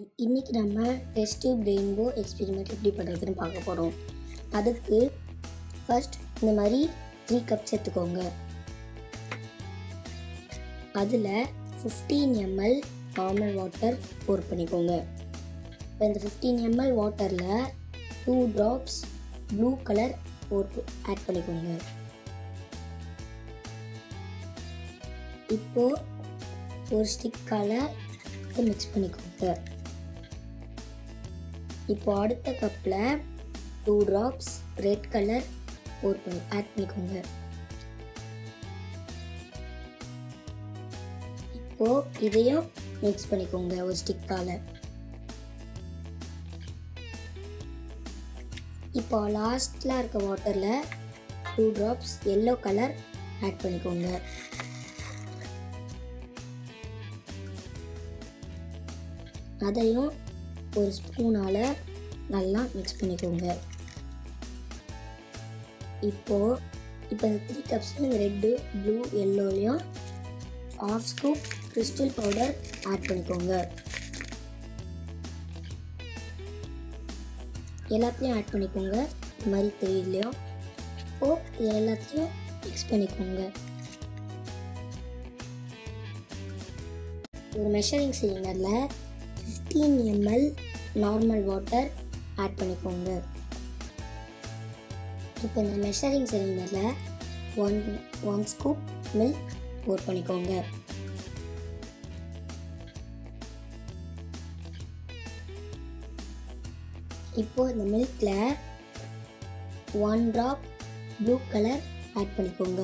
இன்னைக்கு நம்ம test tube rainbow experiment எப்படி பண்ணுறதுன்னு பார்க்க போகிறோம் அதுக்கு ஃபர்ஸ்ட் இந்த மாதிரி த்ரீ கப்ஸ் எடுத்துக்கோங்க அதில் fifteen ML normal water pour பண்ணிக்கோங்க இப்போ இந்த ஃபிஃப்டீன் எம்எல் வாட்டரில் two drops blue colour pour add பண்ணிக்கோங்க இப்போ ஒரு ஸ்டிக்கால் மிக்ஸ் பண்ணிக்கோங்க இப்போ அடுத்த கப்பில் two drops red colour pour பண்ணி ஆட் பண்ணிக்கோங்க இப்போ இதையும் மிக்ஸ் பண்ணிக்கோங்க ஒரு ஸ்டிக்கால் இப்போ லாஸ்ட்டில் இருக்க வாட்டரில் two drops yellow colour add பண்ணிக்கோங்க அதையும் ஒரு ஸ்பூனால் நல்லா மிக்ஸ் பண்ணிக்கோங்க இப்போது இப்போ இந்த த்ரீ கப்ஸில் இந்த ரெட்டு ப்ளூ எல்லோலையும் half scoop crystal powder add பண்ணிக்கோங்க எல்லாத்தையும் ஆட் பண்ணிக்கோங்க இந்த மாதிரி தெரியலையும் இப்போது இது எல்லாத்தையும் மிக்ஸ் பண்ணிக்கோங்க ஒரு மெஷரிங் சிலிண்டரில் fifteen ML normal water add பண்ணிக்கோங்க இப்போ இந்த மெஷரிங் சிலிண்டரில் one one scoop milk pour பண்ணிக்கோங்க இப்போ இந்த மில்கில் one drop blue colour add பண்ணிக்கோங்க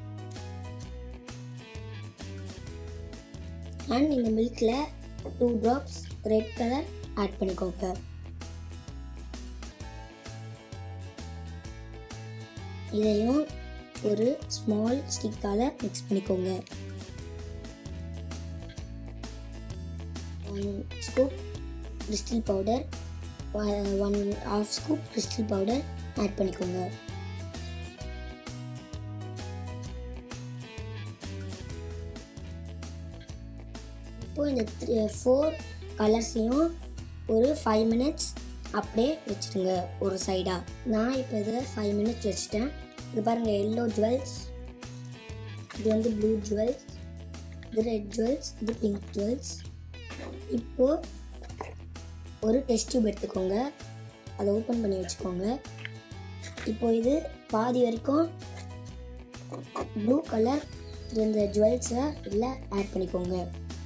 அண்ட் இந்த மில்கில் two drops red colour add பண்ணிக்கோங்க இதையும் ஒரு ஸ்மால் ஸ்டிக்கால் மிக்ஸ் பண்ணிக்கோங்க one scoop crystal powder one half scoop crystal powder add பண்ணிக்கோங்க இப்போது இந்த த்ரீ ஃபோர் கலர்ஸையும் ஒரு ஃபைவ் மினிட்ஸ் அப்படியே வச்சுடுங்க ஒரு சைடாக நான் இப்போ இதில் ஃபைவ் மினிட்ஸ் வச்சுட்டேன் இது பாருங்கள் எல்லோ ஜுவல்ஸ் இது வந்து ப்ளூ ஜுவல்ஸ் இது ரெட் ஜுவல்ஸ் இது பிங்க் ஜுவல்ஸ் இப்போது ஒரு டெஸ்ட் டியூப் எடுத்துக்கோங்க அதை ஓப்பன் பண்ணி வச்சுக்கோங்க இப்போ இது பாதி வரைக்கும் ப்ளூ கலர் இந்த ஜுவல்ஸை இதில் ஆட் பண்ணிக்கோங்க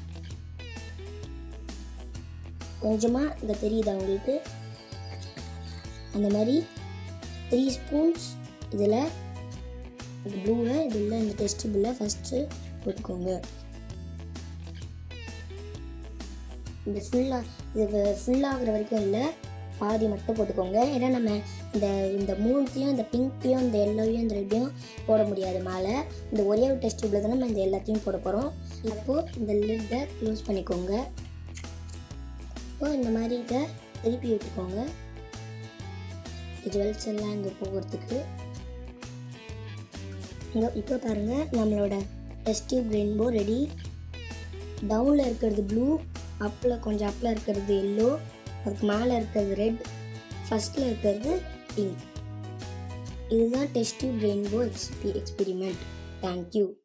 கொஞ்சமாக இந்த தெரியுதா உங்களுக்கு அந்த மாதிரி த்ரீ ஸ்பூன்ஸ் இதில் இந்த ப்ளூவை இதில் இந்த டெஸ்டிபிளில் ஃபஸ்ட்டு போட்டுக்கோங்க இந்த ஃபுல்லாக இது ஃபுல்லாகிற வரைக்கும் இல்லை பாதி மட்டும் போட்டுக்கோங்க ஏன்னா நம்ம இந்த இந்த மூணுத்தையும் இந்த பிங்க்கையும் இந்த எல்லோவையும் இந்த ரெட்டையும் போட முடியாது மேலே இந்த ஒரே ஒரு டெஸ்ட் டியூப்பில் தான் நம்ம இந்த எல்லாத்தையும் போட போகிறோம் இப்போது இந்த லிட்டை க்ளோஸ் பண்ணிக்கோங்க இப்போ இந்த மாதிரி இதை திருப்பி விட்டுக்கோங்க ஜுவல்ஸ் எல்லாம் இங்கே போகிறதுக்கு இங்கே இப்போ பாருங்கள் நம்மளோட டெஸ்ட் டியூப் ரெயின்போ ரெடி டவுனில் இருக்கிறது ப்ளூ அப்பில் கொஞ்சம் அப்பில் இருக்கிறது எல்லோ அதுக்கு மேலே இருக்கிறது ரெட் ஃபஸ்ட்டில் இருக்கிறது பிங்க் இதுதான் டெஸ்ட் டியூப் ரெயின்போ எக்ஸ்பி எக்ஸ்பெரிமெண்ட் தேங்க்யூ